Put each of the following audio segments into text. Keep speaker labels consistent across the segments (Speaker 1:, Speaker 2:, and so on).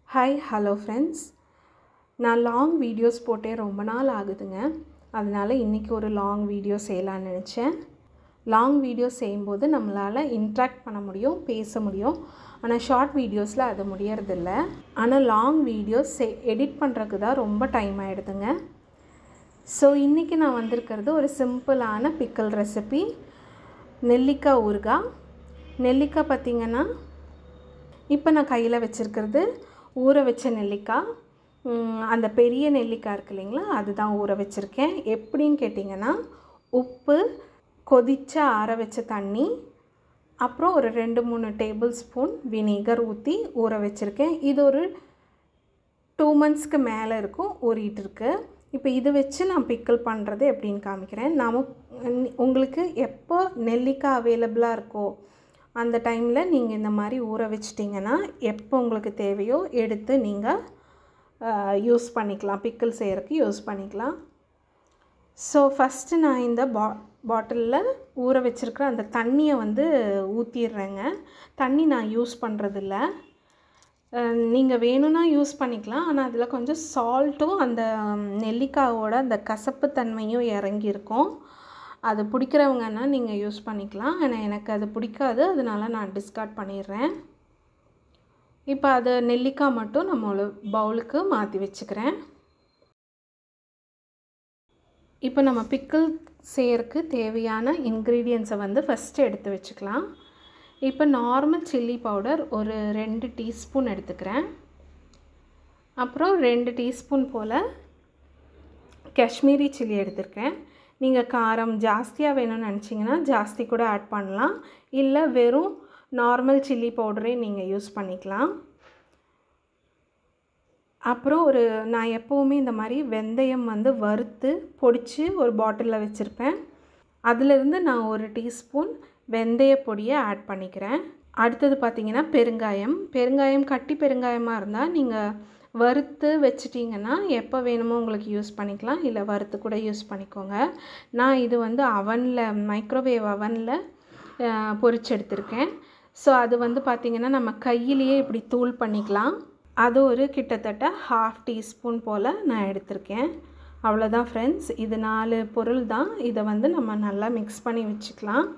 Speaker 1: hi hello friends நான் long videos போட்டே ரொம்ப நாள் ஆகுதுங்க அதனால் இன்றைக்கி ஒரு லாங் வீடியோ செய்யலான்னு நினச்சேன் லாங் வீடியோ செய்யும்போது நம்மளால் இன்ட்ராக்ட் பண்ண முடியும் பேச முடியும் ஆனால் ஷார்ட் வீடியோஸில் அது முடியறதில்ல ஆனால் லாங் வீடியோஸ் செ எடிட் பண்ணுறதுக்கு தான் ரொம்ப டைம் ஆகிடுதுங்க ஸோ இன்றைக்கி நான் வந்திருக்கிறது ஒரு சிம்பிளான பிக்கல் ரெசிபி நெல்லிக்காய் ஊறுகாய் நெல்லிக்காய் பார்த்திங்கன்னா இப்போ நான் கையில் வச்சுருக்கிறது ஊற வச்ச நெல்லிக்காய் உம், அந்த பெரிய நெல்லிக்காய் இருக்கு இல்லைங்களா அதுதான் ஊற வச்சுருக்கேன் எப்படின்னு கேட்டிங்கன்னா உப்பு கொதிச்ச ஆற வச்ச தண்ணி அப்புறம் ஒரு ரெண்டு மூணு டேபிள் ஸ்பூன் வினிகர் ஊற்றி ஊற வச்சுருக்கேன் இது ஒரு டூ மந்த்ஸ்க்கு மேலே இருக்கும் ஊறிட்டு இருக்கு இப்போ இது வச்சு நான் பிக்கல் பண்ணுறது எப்படின்னு காமிக்கிறேன் நாம உங்களுக்கு எப்போ நெல்லிக்காய் அவைலபிளாக இருக்கோ அந்த டைமில் நீங்கள் இந்த மாதிரி ஊற வச்சிட்டிங்கன்னா எப்போ உங்களுக்கு தேவையோ எடுத்து நீங்கள் யூஸ் பண்ணிக்கலாம் பிக்கல் செய்கிறதுக்கு யூஸ் பண்ணிக்கலாம் ஸோ ஃபஸ்ட்டு நான் இந்த பா பாட்டிலில் ஊற வச்சுருக்கிற அந்த தண்ணியை வந்து ஊற்றிடுறேங்க தண்ணி நான் யூஸ் பண்ணுறதில்ல நீங்கள் வேணும்னா யூஸ் பண்ணிக்கலாம் ஆனால் அதில் கொஞ்சம் சால்ட்டும் அந்த நெல்லிக்காயோட அந்த கசப்பு தன்மையும் இறங்கியிருக்கும் அது பிடிக்கிறவங்கன்னா நீங்கள் யூஸ் பண்ணிக்கலாம் ஆனால் எனக்கு அது பிடிக்காது அதனால நான் டிஸ்கார்ட் பண்ணிடுறேன் இப்போ அது நெல்லிக்காய் மட்டும் நம்ம ஒரு பவுலுக்கு மாற்றி வச்சுக்கிறேன் இப்போ நம்ம பிக்கிள் செய்யறதுக்கு தேவையான இன்க்ரீடியன்ஸை வந்து ஃபஸ்ட்டு எடுத்து வச்சுக்கலாம் இப்போ நார்மல் சில்லி பவுடர் ஒரு ரெண்டு டீஸ்பூன் எடுத்துக்கிறேன் அப்புறம் ரெண்டு டீஸ்பூன் போல் காஷ்மீரி சில்லி எடுத்திருக்கேன் நீங்கள் காரம் ஜாஸ்தியாக வேணும்னு நினச்சிங்கன்னா ஜாஸ்தி கூட ஆட் பண்ணலாம் இல்லை வெறும் நார்மல் சில்லி பவுடரே நீங்கள் யூஸ் பண்ணிக்கலாம் அப்புறம் ஒரு நான் எப்போவுமே இந்த மாதிரி வெந்தயம் வந்து வறுத்து பொடிச்சு ஒரு பாட்டிலில் வச்சுருப்பேன் அதிலிருந்து நான் ஒரு டீஸ்பூன் வெந்தய பொடியை ஆட் பண்ணிக்கிறேன் அடுத்தது பார்த்திங்கன்னா பெருங்காயம் பெருங்காயம் கட்டி பெருங்காயமாக இருந்தால் நீங்கள் வறுத்து வச்சிட்டிங்கன்னா எப்போ வேணுமோ உங்களுக்கு யூஸ் பண்ணிக்கலாம் இல்லை வறுத்து கூட யூஸ் பண்ணிக்கோங்க நான் இது வந்து அவனில் மைக்ரோவேவ் அவனில் பொரிச்சு எடுத்திருக்கேன் ஸோ அது வந்து பார்த்திங்கன்னா நம்ம கையிலேயே இப்படி தூள் பண்ணிக்கலாம் அது ஒரு கிட்டத்தட்ட ஹாஃப் டீஸ்பூன் போல் நான் எடுத்திருக்கேன் அவ்வளோதான் ஃப்ரெண்ட்ஸ் இது நாலு பொருள் தான் இதை வந்து நம்ம நல்லா மிக்ஸ் பண்ணி வச்சுக்கலாம்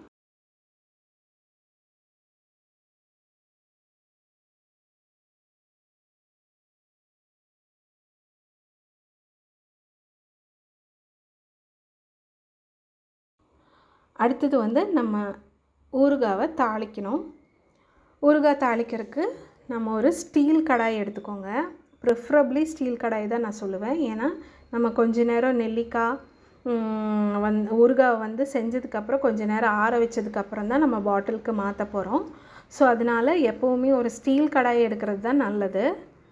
Speaker 1: அடுத்தது வந்து நம்ம ஊறுகாவை தாளிக்கணும் ஊறுகாய் தாளிக்கிறதுக்கு நம்ம ஒரு ஸ்டீல் கடாய் எடுத்துக்கோங்க ப்ரிஃபரபிளி ஸ்டீல் கடாய் தான் நான் சொல்லுவேன் ஏன்னா நம்ம கொஞ்ச நேரம் நெல்லிக்காய் வந் ஊறுகாய் வந்து செஞ்சதுக்கப்புறம் கொஞ்ச நேரம் ஆற வச்சதுக்கப்புறம் தான் நம்ம பாட்டிலுக்கு மாற்ற போகிறோம் ஸோ அதனால் எப்போவுமே ஒரு ஸ்டீல் கடாய் எடுக்கிறது தான் நல்லது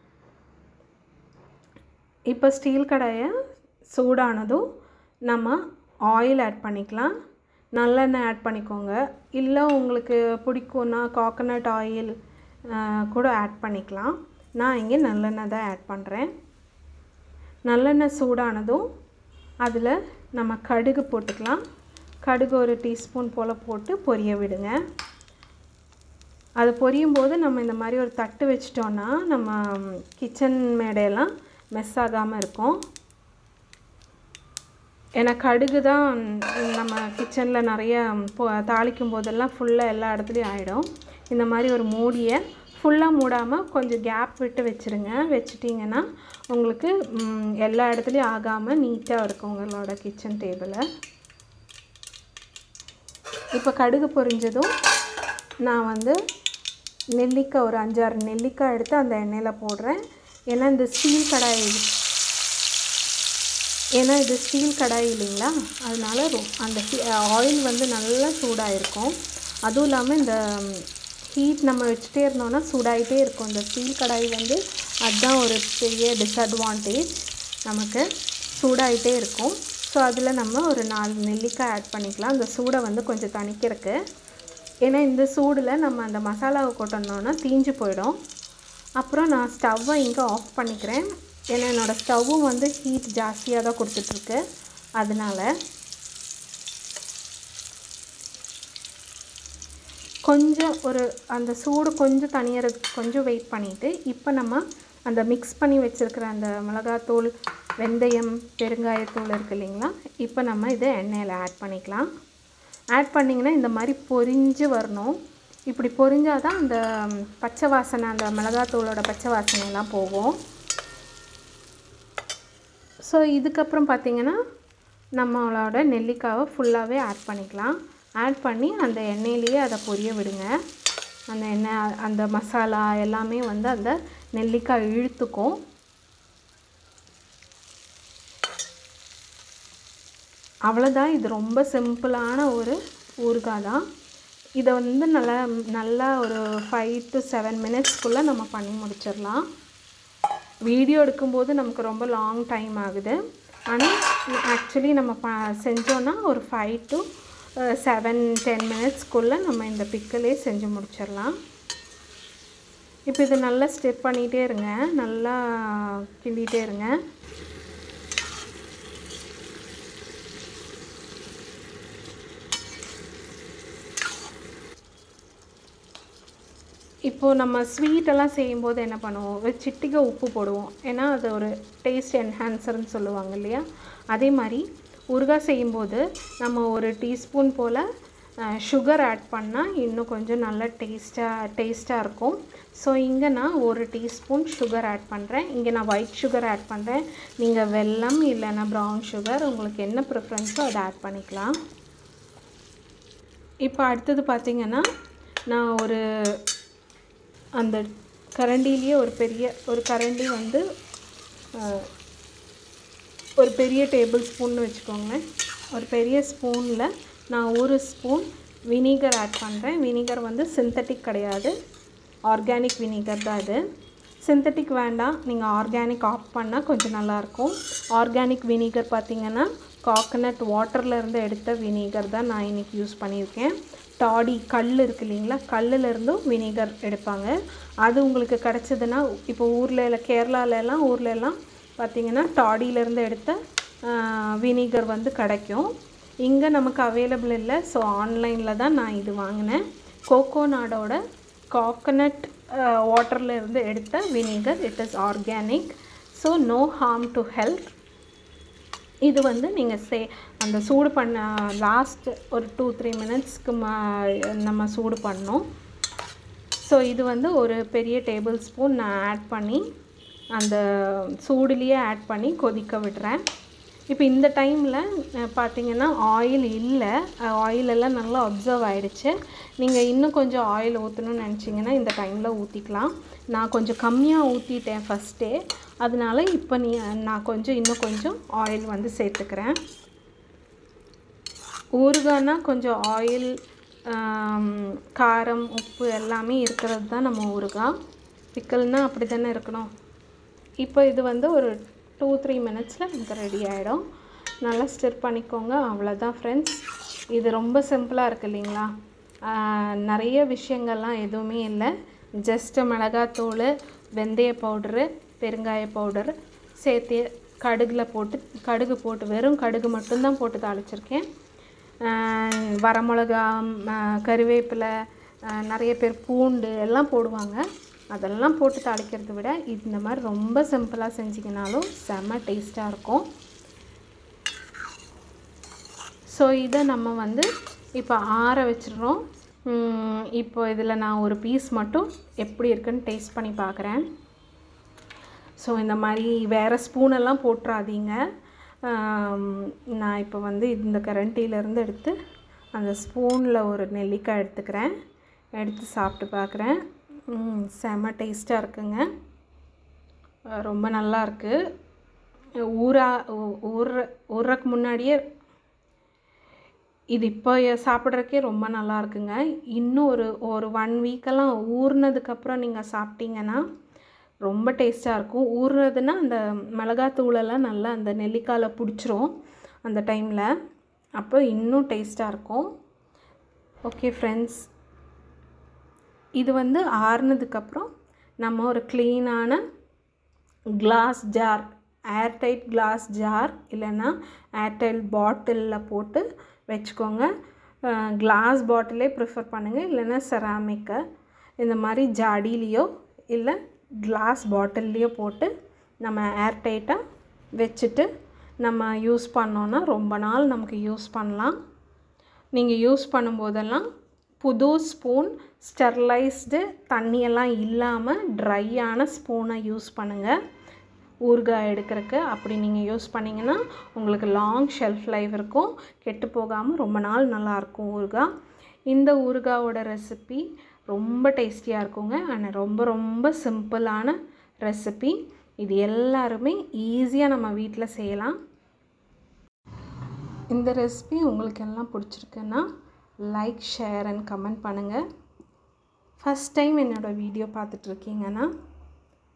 Speaker 1: இப்போ ஸ்டீல் கடாயை சூடானதும் நம்ம ஆயில் ஆட் பண்ணிக்கலாம் நல்லெண்ணெய் ஆட் பண்ணிக்கோங்க இல்லை உங்களுக்கு பிடிக்கும்னா காக்கனட் ஆயில் கூட ஆட் பண்ணிக்கலாம் நான் இங்கே நல்லெண்ணெய் தான் ஆட் பண்ணுறேன் நல்லெண்ணெய் சூடானதும் அதில் நம்ம கடுகு போட்டுக்கலாம் கடுகு ஒரு டீஸ்பூன் போல் போட்டு பொரிய விடுங்க அது பொரியும் போது நம்ம இந்த மாதிரி ஒரு தட்டு வச்சிட்டோன்னா நம்ம கிச்சன் மேடையெல்லாம் மெஸ் ஆகாமல் இருக்கும் ஏன்னா கடுகு தான் நம்ம கிச்சனில் நிறைய பொ தாளிக்கும் போதெல்லாம் ஃபுல்லாக எல்லா இடத்துலையும் ஆகிடும் இந்த மாதிரி ஒரு மூடியை ஃபுல்லாக மூடாமல் கொஞ்சம் கேப் விட்டு வச்சுருங்க வச்சிட்டிங்கன்னா உங்களுக்கு எல்லா இடத்துலையும் ஆகாமல் நீட்டாக இருக்கும் உங்களோட கிச்சன் டேபிளை இப்போ கடுகு பொரிஞ்சதும் நான் வந்து நெல்லிக்காய் ஒரு அஞ்சாறு நெல்லிக்காய் எடுத்து அந்த எண்ணெயில் போடுறேன் ஏன்னா இந்த ஸ்டீல் கடாய் ஏன்னா இது ஸ்டீல் கடாய் இல்லைங்களா அதனால அந்த ஆயில் வந்து நல்லா சூடாக இருக்கும் அதுவும் இல்லாமல் இந்த ஹீட் நம்ம வச்சுட்டே இருந்தோம்னா சூடாகிட்டே இருக்கும் இந்த ஸ்டீல் கடாய் வந்து அதுதான் ஒரு பெரிய டிஸ்அட்வான்டேஜ் நமக்கு சூடாகிட்டே இருக்கும் ஸோ அதில் நம்ம ஒரு நாலு நெல்லிக்காய் ஆட் பண்ணிக்கலாம் அந்த சூடை வந்து கொஞ்சம் தணிக்கிறதுக்கு ஏன்னா இந்த சூடில் நம்ம அந்த மசாலாவை கொட்டணுன்னா தீஞ்சு போயிடும் அப்புறம் நான் ஸ்டவ்வை இங்கே ஆஃப் பண்ணிக்கிறேன் ஏன்னா என்னோடய ஸ்டவ்வும் வந்து ஹீட் ஜாஸ்தியாக தான் கொடுத்துட்ருக்கு அதனால் கொஞ்சம் ஒரு அந்த சூடு கொஞ்சம் தணியறதுக்கு கொஞ்சம் வெயிட் பண்ணிவிட்டு இப்போ நம்ம அந்த மிக்ஸ் பண்ணி வச்சுருக்கிற அந்த மிளகாத்தூள் வெந்தயம் பெருங்காயத்தூள் இருக்குது இல்லைங்களா இப்போ நம்ம இதை எண்ணெயில் ஆட் பண்ணிக்கலாம் ஆட் பண்ணிங்கன்னா இந்த மாதிரி பொரிஞ்சு வரணும் இப்படி பொரிஞ்சால் தான் அந்த பச்சை வாசனை அந்த மிளகாத்தூளோட பச்சை வாசனைலாம் போகும் ஸோ இதுக்கப்புறம் பார்த்திங்கன்னா நம்மளோட நெல்லிக்காவை ஃபுல்லாகவே ஆட் பண்ணிக்கலாம் ஆட் பண்ணி அந்த எண்ணெயிலேயே அதை பொரிய விடுங்க அந்த எண்ணெய் அந்த மசாலா எல்லாமே வந்து அந்த நெல்லிக்காய் இழுத்துக்கும் அவ்வளோதான் இது ரொம்ப சிம்பிளான ஒரு ஊறுகாய் தான் இதை வந்து நல்லா நல்லா ஒரு ஃபைவ் டு செவன் மினிட்ஸ்க்குள்ளே நம்ம பண்ணி முடிச்சிடலாம் வீடியோ எடுக்கும்போது நமக்கு ரொம்ப லாங் டைம் ஆகுது ஆனால் ஆக்சுவலி நம்ம ப செஞ்சோன்னா ஒரு ஃபைவ் டு செவன் டென் மினிட்ஸ்க்குள்ளே நம்ம இந்த பிக்கலே செஞ்சு முடிச்சிடலாம் இப்போ இது நல்லா ஸ்டெப் பண்ணிகிட்டே இருங்க நல்லா கிண்டிகிட்டே இருங்க இப்போது நம்ம ஸ்வீட்டெல்லாம் செய்யும்போது என்ன பண்ணுவோம் ஒரு சிட்டிகை உப்பு போடுவோம் ஏன்னா அது ஒரு டேஸ்ட் என்ஹான்சர்னு சொல்லுவாங்க இல்லையா அதே மாதிரி ஊறுகாய் செய்யும்போது நம்ம ஒரு டீஸ்பூன் போல் சுகர் ஆட் பண்ணால் இன்னும் கொஞ்சம் நல்லா டேஸ்ட்டாக டேஸ்ட்டாக இருக்கும் ஸோ இங்கே நான் ஒரு டீஸ்பூன் சுகர் ஆட் பண்ணுறேன் இங்கே நான் ஒயிட் சுகர் ஆட் பண்ணுறேன் நீங்கள் வெல்லம் இல்லைன்னா ப்ரௌன் சுகர் உங்களுக்கு என்ன ப்ரிஃபரன்ஸோ அதை ஆட் பண்ணிக்கலாம் இப்போ அடுத்தது பார்த்திங்கன்னா நான் ஒரு அந்த கரண்டிலேயே ஒரு பெரிய ஒரு கரண்டி வந்து ஒரு பெரிய டேபிள் ஸ்பூன்னு வச்சுக்கோங்களேன் ஒரு பெரிய ஸ்பூனில் நான் ஒரு ஸ்பூன் வினிகர் ஆட் பண்ணுறேன் வினிகர் வந்து சிந்தட்டிக் கிடையாது ஆர்கானிக் வினிகர் தான் இது சிந்தட்டிக் வேண்டாம் நீங்கள் ஆர்கானிக் ஆஃப் பண்ணால் கொஞ்சம் நல்லாயிருக்கும் ஆர்கானிக் வினிகர் பார்த்திங்கன்னா காக்கனட் வாட்டர்லேருந்து எடுத்த வினிகர் தான் நான் இன்றைக்கி யூஸ் பண்ணியிருக்கேன் டாடி கல் இருக்குது இல்லைங்களா கல்லுலேருந்தும் வினிகர் எடுப்பாங்க அது உங்களுக்கு கிடச்சிதுன்னா இப்போ ஊரில் இல்லை கேரளாலெல்லாம் ஊரில் எல்லாம் பார்த்திங்கன்னா டாடியிலேருந்து எடுத்த வினிகர் வந்து கிடைக்கும் இங்கே நமக்கு அவைலபிள் இல்லை ஸோ ஆன்லைனில் தான் நான் இது வாங்கினேன் கோகோநாடோட காக்கனட் வாட்டர்லேருந்து எடுத்த vinegar it is organic so no harm to health இது வந்து நீங்கள் சே அந்த சூடு பண்ண லாஸ்ட் ஒரு டூ த்ரீ மினிட்ஸ்க்கு மா நம்ம சூடு பண்ணோம் ஸோ இது வந்து ஒரு பெரிய டேபிள் ஸ்பூன் நான் ஆட் பண்ணி அந்த சூடுலேயே ஆட் பண்ணி கொதிக்க விடுறேன் இப்போ இந்த டைமில் பார்த்தீங்கன்னா ஆயில் இல்லை ஆயில் எல்லாம் நல்லா அப்சர்வ் ஆகிடுச்சு நீங்கள் இன்னும் கொஞ்சம் ஆயில் ஊற்றணும்னு நினச்சிங்கன்னா இந்த டைமில் ஊற்றிக்கலாம் நான் கொஞ்சம் கம்மியாக ஊற்றிட்டேன் ஃபஸ்ட்டே அதனால இப்போ நீ நான் கொஞ்சம் இன்னும் கொஞ்சம் ஆயில் வந்து சேர்த்துக்கிறேன் ஊறுகாய்னா கொஞ்சம் ஆயில் காரம் உப்பு எல்லாமே இருக்கிறது தான் நம்ம ஊறுகாய் பிக்கல்னால் அப்படி தானே இருக்கணும் இப்போ இது வந்து ஒரு டூ த்ரீ மினிட்ஸில் நமக்கு ரெடி ஆகிடும் நல்லா ஸ்டிர் பண்ணிக்கோங்க அவ்வளோதான் ஃப்ரெண்ட்ஸ் இது ரொம்ப சிம்பிளாக இருக்குது இல்லைங்களா நிறைய விஷயங்கள்லாம் எதுவுமே இல்லை ஜஸ்ட்டு மிளகாத்தூள் வெந்தய பவுட்ரு பெருங்காய பவுடர் சேர்த்து கடுகில் போட்டு கடுகு போட்டு வெறும் கடுகு மட்டும்தான் போட்டு தாளிச்சிருக்கேன் வரமிளகா கருவேப்பிலை நிறைய பேர் பூண்டு எல்லாம் போடுவாங்க அதெல்லாம் போட்டு தாளிக்கிறத விட இந்த மாதிரி ரொம்ப சிம்பிளாக செஞ்சிங்கனாலும் செம்ம டேஸ்ட்டாக இருக்கும் ஸோ இதை நம்ம வந்து இப்போ ஆற வச்சிடுறோம் இப்போ இதில் நான் ஒரு பீஸ் மட்டும் எப்படி இருக்குன்னு டேஸ்ட் பண்ணி பார்க்குறேன் ஸோ இந்த மாதிரி வேறு ஸ்பூனெல்லாம் போட்டுறாதீங்க நான் இப்போ வந்து இந்த கரண்டியிலேருந்து எடுத்து அந்த ஸ்பூனில் ஒரு நெல்லிக்காய் எடுத்துக்கிறேன் எடுத்து சாப்பிட்டு பார்க்குறேன் செம்ம டேஸ்ட்டாக இருக்குங்க ரொம்ப நல்லா இருக்குது ஊறா ஊற ஊறக்கு முன்னாடியே இது இப்போ சாப்பிட்றதுக்கே ரொம்ப நல்லா இருக்குங்க இன்னும் ஒரு ஒரு ஒன் வீக்கெல்லாம் ஊறினதுக்கப்புறம் நீங்கள் சாப்பிட்டீங்கன்னா ரொம்ப டேஸ்ட்டாக இருக்கும் ஊறுறதுன்னா அந்த மிளகாத்தூளெல்லாம் நல்லா அந்த நெல்லிக்காயில் பிடிச்சிரும் அந்த டைமில் அப்போ இன்னும் டேஸ்ட்டாக இருக்கும் ஓகே ஃப்ரெண்ட்ஸ் இது வந்து ஆறுனதுக்கப்புறம் நம்ம ஒரு க்ளீனான glass jar airtight glass jar airtight ஏர்டைட் பாட்டிலில் போட்டு வச்சுக்கோங்க கிளாஸ் பாட்டிலே ப்ரிஃபர் பண்ணுங்கள் இல்லைன்னா செராமிக்கை இந்த மாதிரி ஜாடிலேயோ இல்லை கிளாஸ் பாட்டில்லையோ போட்டு நம்ம ஏர்டைட்டாக வச்சுட்டு நம்ம யூஸ் பண்ணோன்னா ரொம்ப நாள் நமக்கு யூஸ் பண்ணலாம் நீங்கள் யூஸ் பண்ணும்போதெல்லாம் புது ஸ்பூன் ஸ்டெர்லைஸ்டு தண்ணியெல்லாம் இல்லாமல் ட்ரையான ஸ்பூனை யூஸ் பண்ணுங்கள் ஊறுகாய் எடுக்கிறதுக்கு அப்படி நீங்கள் யூஸ் பண்ணிங்கன்னா உங்களுக்கு லாங் ஷெல்ஃப் லைஃப் இருக்கும் கெட்டு போகாமல் ரொம்ப நாள் நல்லாயிருக்கும் ஊறுகாய் இந்த ஊறுகாவோட ரெசிபி ரொம்ப டேஸ்டியாக இருக்குங்க அண்ட் ரொம்ப ரொம்ப சிம்பிளான ரெசிபி இது எல்லாருமே ஈஸியாக நம்ம வீட்டில் செய்யலாம் இந்த ரெசிபி உங்களுக்கு எல்லாம் பிடிச்சிருக்குன்னா லைக் ஷேர் அண்ட் கமெண்ட் பண்ணுங்கள் ஃபஸ்ட் டைம் என்னோடய வீடியோ பார்த்துட்ருக்கீங்கன்னா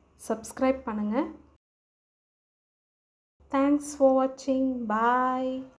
Speaker 1: சப்ஸ்கிரைப் பண்ணுங்கள் தேங்க்ஸ் ஃபார் வாட்சிங் பாய்